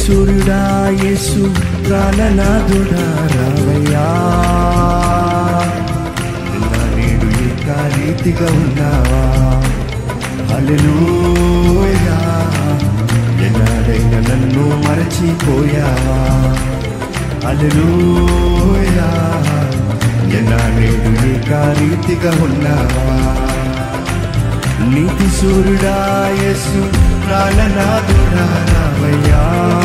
సూర్యుడా యేసు ప్రాణనాథుడా రావయ్యా నిన్న నేడు ఏకా రీతిగా ఉన్నావా హల్లెలూయా ఎన్నాడైనా నన్ను మరచిపోయావా హల్లెలూయా ఎన్నాడైనా ఏకా రీతిగా ఉన్నావా నీతి సూర్యుడా యేసు ప్రాణనాథుడా రావయ్యా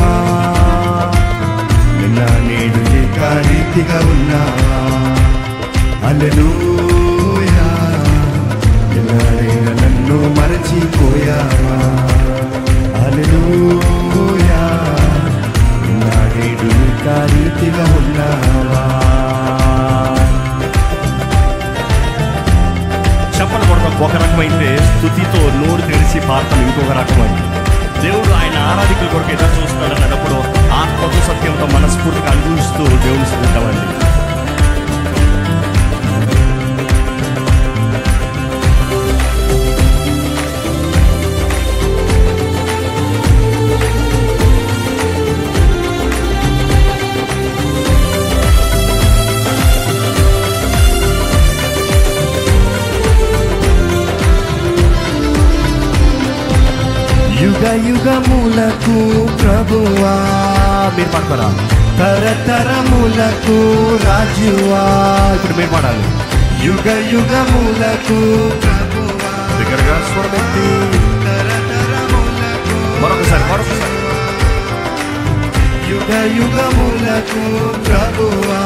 నిన్న నేడు ఏక రీతిగా ఉన్నావా అలెలూయా ఎన్నాడైనా నన్ను మరచిపోయావా అలెలూయా నిన్న నేడు ఏక రీతిగా ఉన్నావా చెప్పలు కొడతాం ఒక రకమైతే స్థుతితో నోరు తెరిచి పాడటం ఇంకొక రకమైంది దేవుడు ఆయన ఆరాధికుల కొరకు ఎదురు చూస్తున్నాడు అన్నప్పుడు ఆత్మతో సత్యంతో మనస్ఫూర్తిగా అనుభవిస్తూ దేవుని స్థుతిద్దామండి యుగ యుగములకు ప్రభువా మీరు పాడతారా తరతరములకు రాజువా ఇప్పుడు మీరు పాడాలి యుగ యుగములకు ప్రభువా దగ్గరగా స్వరమెత్తి తరతరములకు మరొకసారి మరొకసారి యుగ యుగములకు ప్రభువా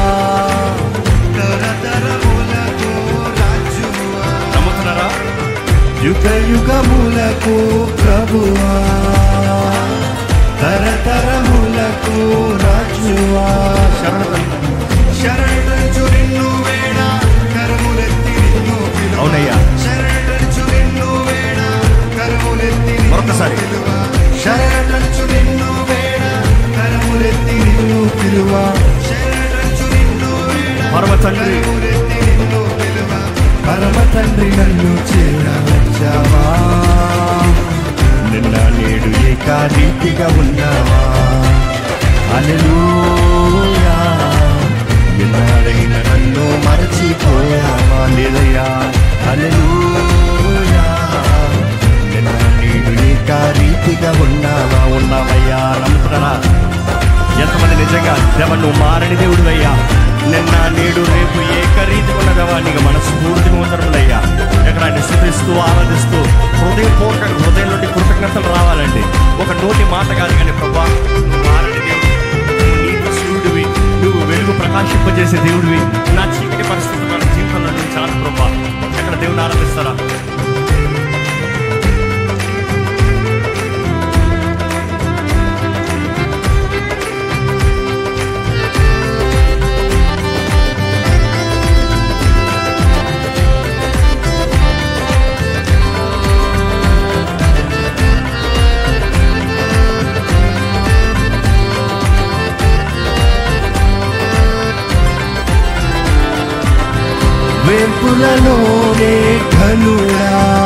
తరతరములకు రాజువా నమ్ముతున్నారా యుగ యుగములకు ప్రభువా తరతరములకు రాజువా శరణ శరణు నిన్ను వేడ కరములెత్తి నిన్ను పిలువ. అవునయ్యా. శరణు నిన్ను వేడ కరములెత్తి నిన్ను మరొకసారి. పిలువ. శరణు నిన్ను వేడ కరములెత్తి నిన్ను పిలువ శరణు నిన్ను వేడ పరమ తండ్రి కరములెత్తి నిన్ను పిలువ. పరమ తండ్రి నన్ను చేరవచ్చావా నిన్న నేడు ఏకారీతిగా ఉన్నావా అలెలూయా ఎన్నాడైనా నన్ను మరచిపోయావా లేదయ్యా అలెలూయా నిన్న నేడు ఏకారీతిగా ఉన్నావా ఉన్నావయ్యా నమ్ముతున్నారా ఎంతమంది నిజంగా దేవ నువ్వు మారని దేవుడు అయ్యా నిన్న నేడు రేపు ఏకరీతిగా ఉన్నదేవా నీకు మనస్ఫూర్తిగా ఉత్తరములయ్యా ఎక్కడ ఆయన స్థుతిస్తూ ఆరాధిస్తూ హృదయపూర్వక హృదయం నుండి కృతజ్ఞతలు రావాలండి ఒక నోటి మాట కాదు కానీ ప్రభా నువ్వు మారని దేవుడు నువ్వు నీతి సూర్యుడివి నువ్వు వెలుగు ప్రకాశింపజేసే దేవుడివి నా చీకటి పరిస్థితులు నా జీవితంలో నుంచి చాలు ప్రభా ఎక్కడ దేవుని ఆరాధిస్తారా వేపులలోనే ఘనుడా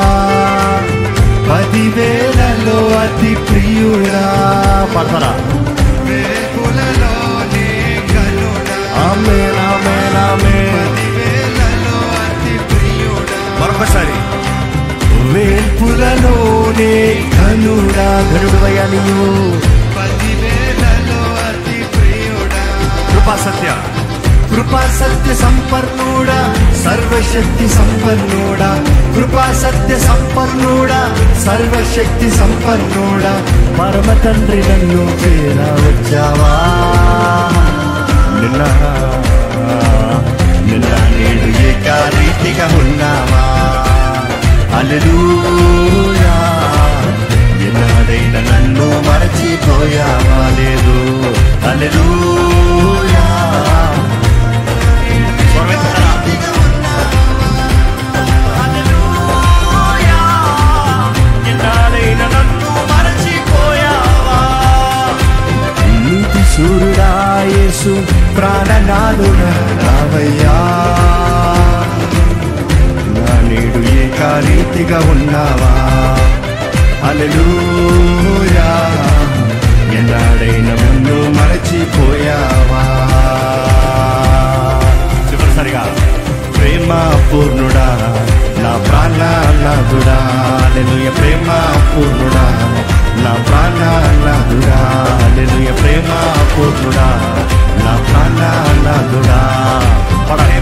పదివేలలో అతి ప్రియుడా పడతారా వేపులలోనే ఘనుడా ఆమె ఆమె ఆమె పదివేలలో అతి ప్రియుడా మరొకసారి వేల్పులలోనే ఘనుడా ఘనుడు అయ్యా నీవు పదివేలలో అతి ప్రియుడా కృపా సత్య కృపా సత్య సంపన్నుడా సర్వశక్తి సంపన్నుడా కృపా సత్య సంపన్నుడా సర్వశక్తి సంపన్నుడా పరమ తండ్రి నన్ను చేర వచ్చావా నిన్న నిన్న నేడు ఏకారీతిగా ఉన్నావా అలెలూయా ఎన్నాడైనా నన్ను మరచిపోయావా లేదు అలెలూయా స్వరమెత్తుతారా? హల్లెలూయా. ఎన్నాడైనా నన్ను మరచిపోయావా? నీతి సూర్యుడా యేసు ప్రాణనాథుడా రావయ్యా నా నేడు ఏకారీతిగా ఉన్నావా అలెలూయా ఎన్నాడైనా మరచిపోయావా చివరిసారిగా ప్రేమ పూర్ణుడా నా ప్రాణనాథుడా హల్లెలూయా ప్రేమ పూర్ణుడా నా ప్రాణనాథుడా హల్లెలూయా ప్రేమ పూర్ణుడా నా ప్రాణనాథుడా పడాలి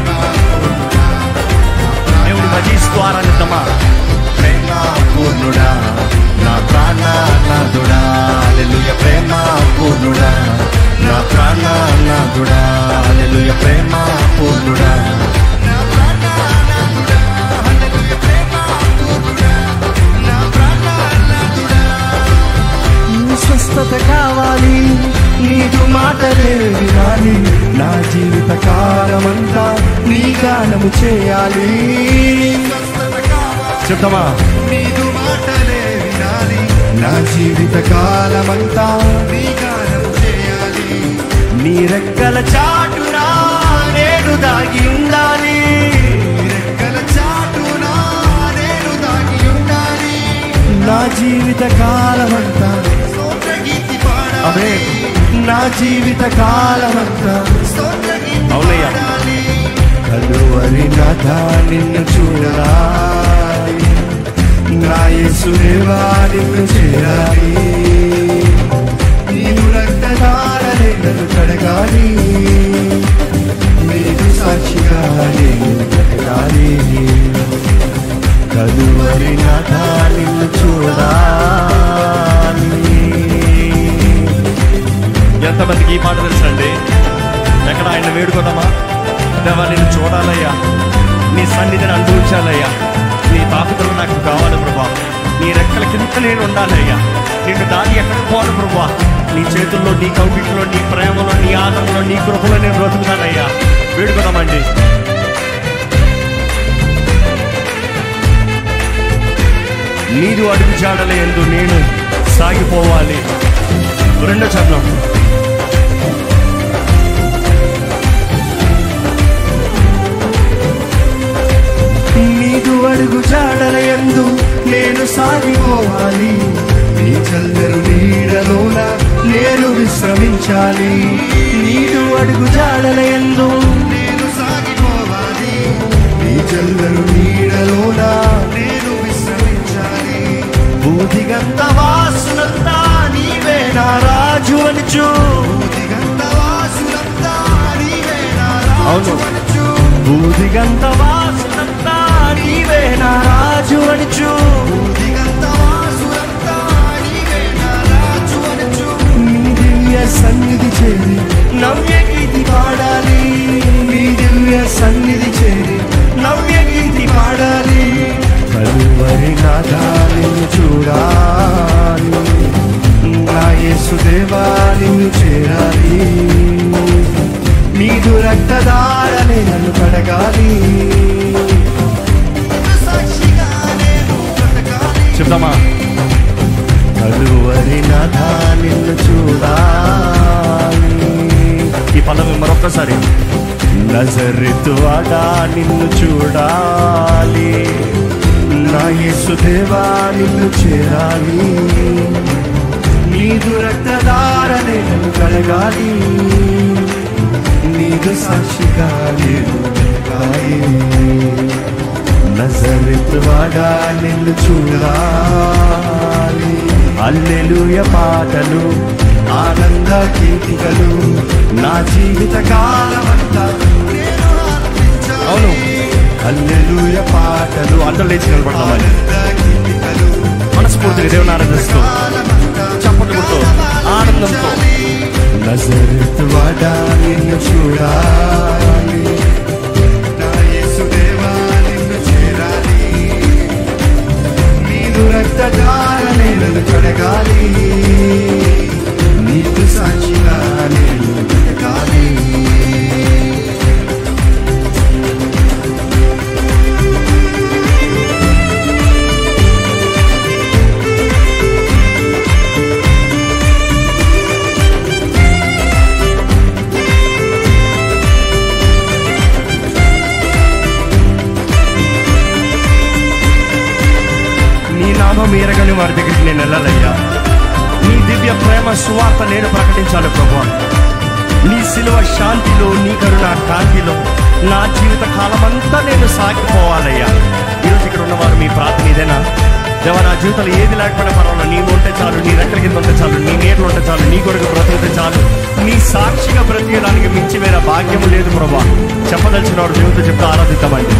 దేవుని భజిస్తూ ఆరాధిద్దామా ప్రేమ పూర్ణుడా నా ప్రాణనాథుడా హల్లెలూయా ప్రేమ పూర్ణుడా నా ప్రాణనాథుడా హల్లెలూయా ప్రేమ పూర్ణుడా నా ప్రాణనాథుడా హల్లెలూయా ప్రేమ పూర్ణుడా నా ప్రాణనాథుడా నీ స్వస్థత కావాలి నీకు మాటలే వినాలి నా జీవిత కాలమంతా నీ గానము చేయాలి చెప్తామా నీదు మాటలే వినాలి నా జీవిత కాలమంతా నీ గానం చేయాలి నీ రెక్కల చాటునా నేను దాగి ఉండాలి రెక్కల చాటున నేను దాగి ఉండాలి నా జీవిత కాలమంతా స్తోత్రగీతి అదే పాడాలి నా జీవిత కాలమంతా స్తోత్రగీతి అవునయ్యా. పాడాలి కలువరి నాథ నిన్ను చూడాలి నా యేసుదేవా నిన్ను చేరాలి నీవు రక్తధారలే నన్ను కడగాలి నీకు సాక్షిగా నేను కడగాలి కలువరి నాథ నిన్ను చూడాలి ఎంతమందికి ఈ పాట తెలుసండి ఎక్కడ ఆయన వేడుకోదామా దేవా నిన్ను చూడాలయ్యా నీ సన్నిధిని అనుభవించాలయ్యా నీ తాకుతులు నాకు కావాలి ప్రభా నీ రెక్కల కింద నేను ఉండాలయ్యా నిన్ను దాని ఎక్కడికి పోను ప్రభా నీ చేతుల్లో నీ కౌగిట్లో నీ ప్రేమలో నీ ఆనందంలో నీ కృపలో నేను బ్రతుకుతానయ్యా వేడుకోదామండి నీరు అడుగు జాడల ఎందు నేను సాగిపోవాలి రెండో చరణం నీదు అడుగు జాడల యందు నేను సాగిపోవాలి నీ చల్లని నీడలోన నేను విశ్రమించాలి నీదు అడుగు జాడల యందు నేను సాగిపోవాలి నీ చల్లని నీడలోన నేను విశ్రమించాలి బూదిగంత వాసునంతా నీవే నా రాజు అనుచు దిగంత వాసులంతా నీవే నా అవును. రాజు అనుచు. బూదిగంత వాసునంతా నీవే నా రాజు అనుచు దిగంత వాసులంతా నీవే నా రాజు అనుచు. నీ దివ్య సన్నిధి చేరి నవ్య గీతి పాడాలి నీ దివ్య సన్నిధి చేరి నవ్య గీతి పాడాలి కలువరి నాదాన్ని చూడాలి నా యేసుదేవా నిన్ను చేరాలి నీదు రక్తదారనే నన్ను కడగాలి చెప్తామా కలువరి నాదా నిన్ను చూడాలి ఈ పల్లవి మరొక్కసారి నజరెత్తు వాడా నిన్ను చూడాలి నా యేసుదేవా నిన్ను చేరాలి నీదు రక్తదారనే నన్ను కడగాలి నీదు సాక్షిగా నేను కాయి నజరెత్తు వాడా నిన్ను చూడాలి అల్లెలుయ పాటలు ఆనంద గీతికలు నా జీవిత కాలమంతా నేను ఆనందించాలి. అవును. హల్లెలూయ పాటలు నువ్వు అందరూ లేచి నిలబడతామని ఆనంద గీతికలు మనస్ఫూర్తిగా దేవుని ఆరాధిస్తూ చప్పట్లు కొడుతూ ఆనందంతో నజరెత్తు వాడా నిన్ను చూడాలి నా యేసుదేవా నిన్ను చేరాలి నీదు రక్తధారనే నన్ను కడగాలి నీకు సాక్షిగా నేను బ్రతకాలి నీ నామం ఎరగని వారి దగ్గరికి నేను వెళ్ళాలయ్యా నీ దివ్య ప్రేమ సువార్త నేను ప్రకటించాలి ప్రభు నీ సిలువ శాంతిలో నీ కరుణ కాంతిలో నా జీవిత కాలమంతా నేను సాగిపోవాలయ్యా ఈరోజు ఇక్కడ ఉన్నవారు మీ ప్రార్థన ఇదేనా దేవా నా జీవితంలో ఏది లేకపోయినా పర్వాలేదు నీవు ఉంటే చాలు నీ రెక్కల కింద ఉంటే చాలు నీ నీళ్ళు ఉంటే చాలు నీ కొరకు బ్రతికితే చాలు నీ సాక్షిగా బ్రతికడానికి మించి వేరే భాగ్యము లేదు ప్రభా చెప్పదలిచిన వాడు దేవుడితో చెప్తే ఆరాధిద్దామండి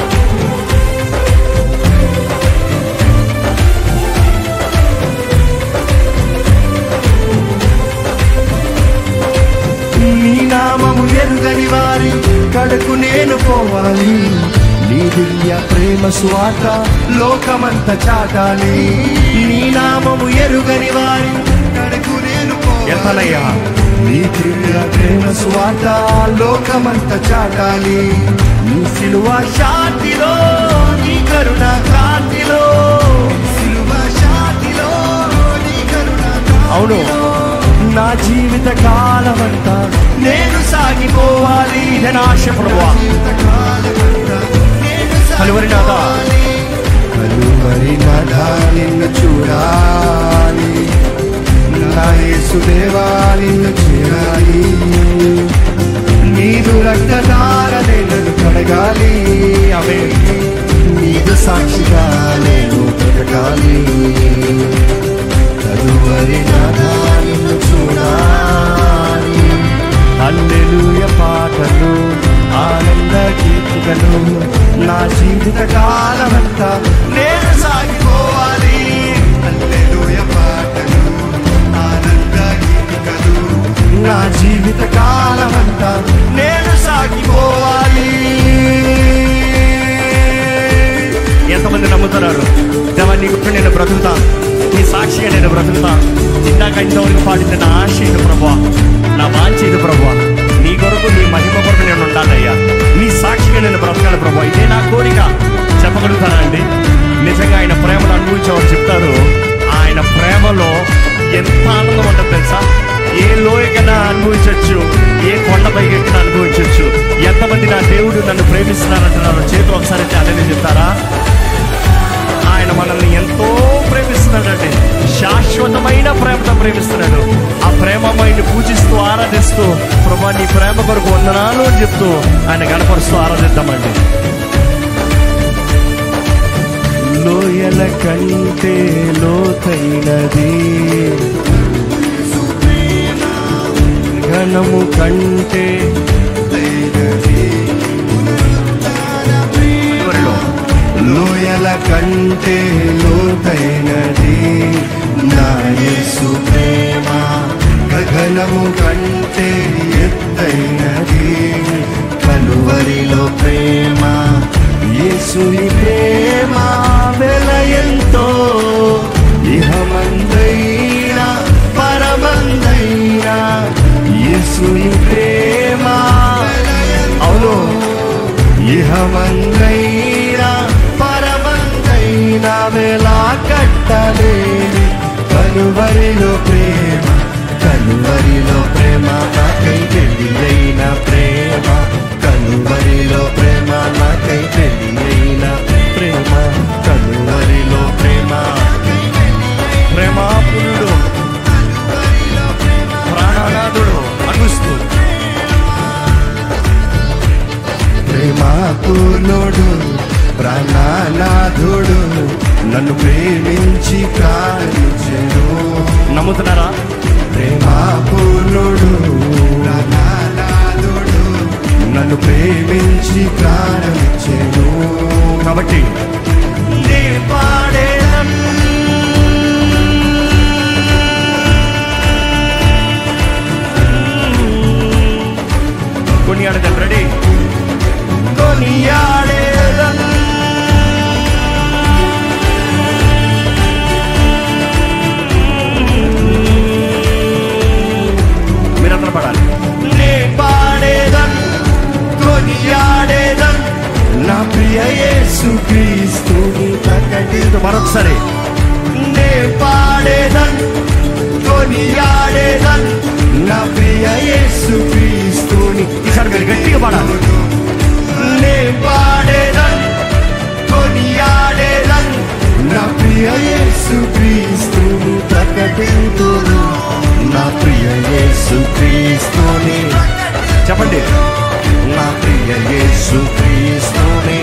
నీ నామము ఎరుగని వారి కడకు నేను పోవాలి నీ దివ్య ప్రేమ స్వాత లోకమంత చాటాలి నీ నామము ఎరుగని వారి కడకు నేను ఎత్తనయ్యా నీ దివ్య ప్రేమ స్వాత లోకమంత చాటాలి నీ సిలువ శాంతిలో నీ కరుణ కాంతిలో సిలువ శాంతిలో నీ కరుణ అవును నా జీవిత కాలమంతా నేను సాగిపోవాలి ఇదే నా ఆశ ప్రభువా కలువరి నాథా. కలువరి నాథా నిన్ను చూడాలి నా యేసుదేవా నిన్ను చేరాలి నీదు రక్తధార నేను కడగాలి అవే నీదు సాక్షిగా నేను బ్రతకాలి కలువరి నాథా నిన్ను చూడాలి హల్లెలూయ పాటలు ఆనంద గీతికలు నా జీవిత కాలమంతా నేను సాగిపోవాలి హల్లెలూయ పాటలు ఆనంద గీతికలు నా జీవిత కాలమంతా నేను సాగిపోవాలి ఎంతమంది నమ్ముతున్నారు దేవా నీ గురించి నేను బ్రతుకుతా నీ సాక్షిగా నేను బ్రతుకుతా ఇందాక ఇంతవరకు పాడిన నా ఆశ ఇది ప్రభా నా వాంఛ ఇది ప్రభా నీ కొరకు నీ మహిమ కొరకు నేను ఉండాలయ్యా నీ సాక్షిగా నేను బ్రతకాలి ప్రభా ఇదే నా కోరిక చెప్పగలుగుతారా అండి నిజంగా ఆయన ప్రేమను అనుభవించేవారు చెప్తారు ఆయన ప్రేమలో ఎంత ఆనందం ఉంటుంది తెలుసా ఏ లోయకైనా అనుభవించవచ్చు ఏ కొండ పైకెక్కినా అనుభవించవచ్చు ఎంతమంది నా దేవుడు నన్ను ప్రేమిస్తున్నారంటున్నారు చేతులు ఒకసారి అదే చెప్తారా ఆయన మనల్ని ఎంతో ప్రేమిస్తున్నాడండి శాశ్వతమైన ప్రేమతో ప్రేమిస్తున్నాడు ఆ ప్రేమమైని పూజిస్తూ ఆరాధిస్తూ ప్రభా నీ ప్రేమ కొరకు వందనాలు అని చెప్తూ ఆయన గణపరుస్తూ ఆరాధిద్దామండి లోయల కంటే లోతైనది ఘనము కంటే చివరిలో లోయల కంటే లోతైనది నా యేసు ప్రేమ గగనము కంటే ఎత్తైనది కలువరిలో ప్రేమ యేసుని ప్రేమ వెల ఎంతో ఇహమందైనా పరమందైనా యేసుని ప్రేమ అవును ఇహమందైనా పరమందైనా వేలా కట్టలేని కలువరిలో ప్రేమ కలువరిలో ప్రేమ నాకై తెలియైన ప్రేమ కలువరిలో ప్రేమ నాకై తెలియైన ప్రేమ కలువరిలో ప్రేమ ప్రేమాపురుడు ప్రాణనాథుడు అనుస్తూ ప్రేమాపూర్ణుడు ప్రాణనాథుడు నన్ను ప్రేమించి ప్రాణించెను నమ్ముతున్నారా ప్రేమాపూర్ణుడు ప్రాణనాథుడు నన్ను ప్రేమించి ప్రాణించెను కాబట్టి నే పాడేదన్ కొన్ని అడగండి రెడీ కొనియాడేదన్ మీరందరూ పడాలి నే పాడేదన్ కొనియాడేదన్ నా ప్రియ యేసు క్రీస్తుని ప్రకటిస్తూ మరొకసారి నే పాడేదన్ కొనియాడేదన్ నా ప్రియ యేసు క్రీస్తుని ఈసారి మీరు గట్టిగా పాడాలి నే పాడేదన్ కొనియాడేదన్ నా ప్రియ యేసు క్రీస్తుని ప్రకటింతును నా ప్రియ యేసు క్రీస్తుని చెప్పండి నా ప్రియ యేసు క్రీస్తుని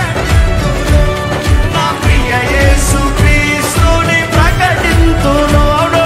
నా ప్రియ యేసు క్రీస్తుని ప్రకటింతును అవును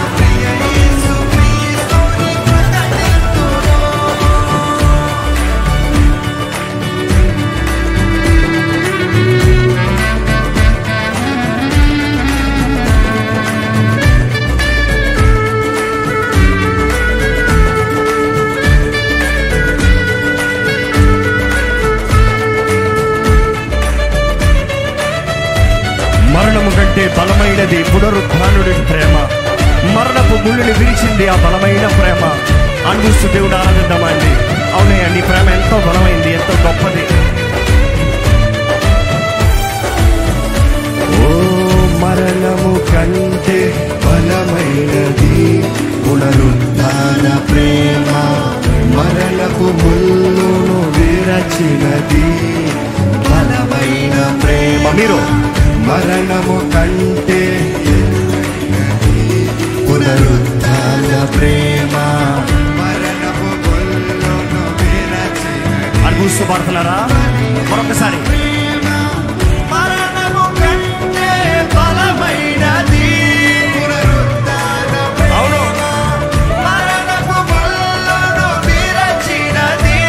మరణము కంటే బలమైనది పునరుద్ధానుడి ప్రేమ మరణపు ముళ్ళుని విరిచింది ఆ బలమైన ప్రేమ అనుభూస్తు దేవుడు ఆనందిద్దామండి అవునయ్య నీ ప్రేమ ఎంతో బలమైంది ఎంతో గొప్పది ఓ మరణము కంటే బలమైనది పునరుద్ధాన ప్రేమ మరణపు ముళ్ళును విరచినది బలమైన ప్రేమ మీరు మరణము కంటే పునరుద్ధాన ప్రేమ మరణపు ముళ్ళును విరచినది అనుభూస్తూ పడుతున్నారా మరొకసారి మరణము కంటే బలమైనది అవును మరణపు ముళ్ళును విరచినది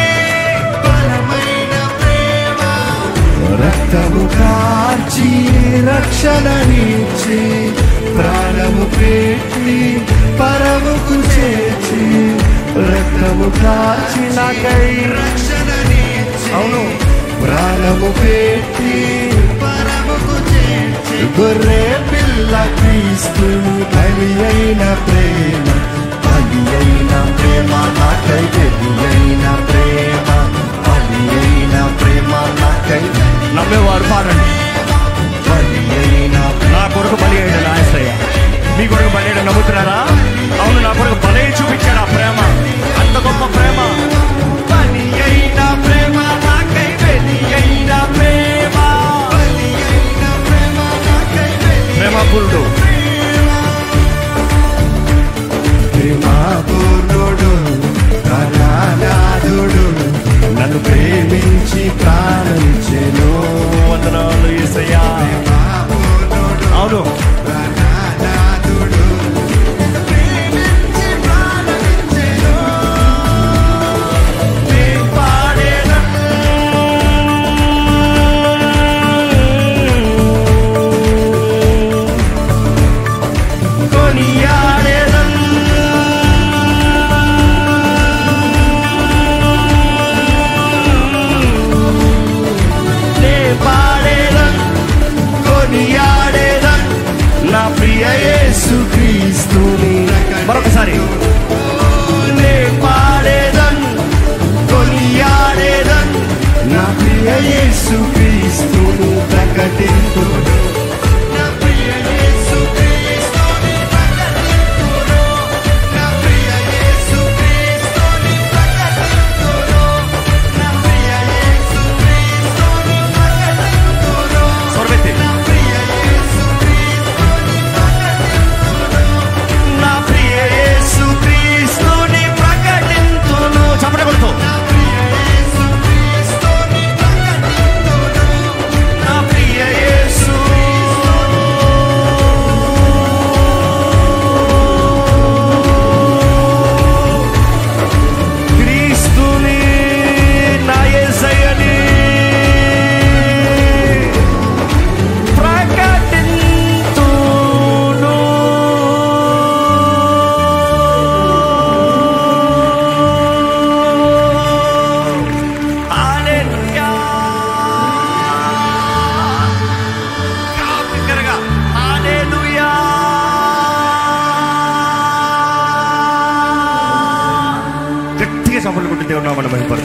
రక్తము కార్చి రక్షణనిచ్చి ప్రాణము పెట్టి పరముకు చేర్చి రక్తము కార్చి నాకై రక్షణనిచ్చి అవును ప్రాణము పెట్టి పరముకు చేర్చి గొర్రె పిల్ల క్రీస్తు బలి అయిన ప్రేమ బలి అయిన ప్రేమ నాకై బలి అయిన ప్రేమ బలి అయిన ప్రేమ నాకై నమ్మేవారు పాడండి బలి అయిన నా కొరకు బలి అయ్యాడు నాయసయ్య మీ కొరకు బలి అయ్యాడు నమ్ముతున్నారా అవును నా కొరకు బలి అయి చూపించాడు ఆ ప్రేమ అంత గొప్ప ప్రేమ బలి అయిన ప్రేమ నాకై బలి అయిన ప్రేమ బలి అయిన ప్రేమ నాకై బలి ప్రేమ పురుడు ప్రేమాపూర్ణుడు కరుణానాథుడు నన్ను ప్రేమించి ప్రాణించెను వందనాలు యేసయ్యా ప్రేమాపూర్ణుడు అవును కరుణానాథుడు ప్రేమించి ప్రాణించెను కొనియాడేదన్ నే పాడేదన్ కొనియాడేదన్ నా ప్రియ యేసు క్రీస్తుని మరొకసారి నే పాడేదన్ కొనియాడేదన్ నా ప్రియ యేసు క్రీస్తుని ప్రకటింతుడు నా ప్రియ యేసు క్రీస్తుని ప్రకటింతుడు నా ప్రియ యేసు క్రీస్తుని ప్రకటింతుడు నా ప్రియ యేసు క్రీస్తుని ప్రకటింతుడు స్వరమెత్తి నా ప్రియ యేసు క్రీస్తుని ప్రకటింతుడు నా ప్రియ యేసు క్రీస్తుని ప్రకటింతును చప్పట కొడుతూ నా ప్రియ యేసు క్రీస్తుని ప్రకటింతుడు నా ప్రియ యేసు క్రీస్తుని నా యేసయ్యని ప్రకటింతును హల్లెలూయా బిగ్గరగా హల్లెలూయా గట్టిగా చప్పట్లు కొట్టి దేవుడు నామని మహిమపరచు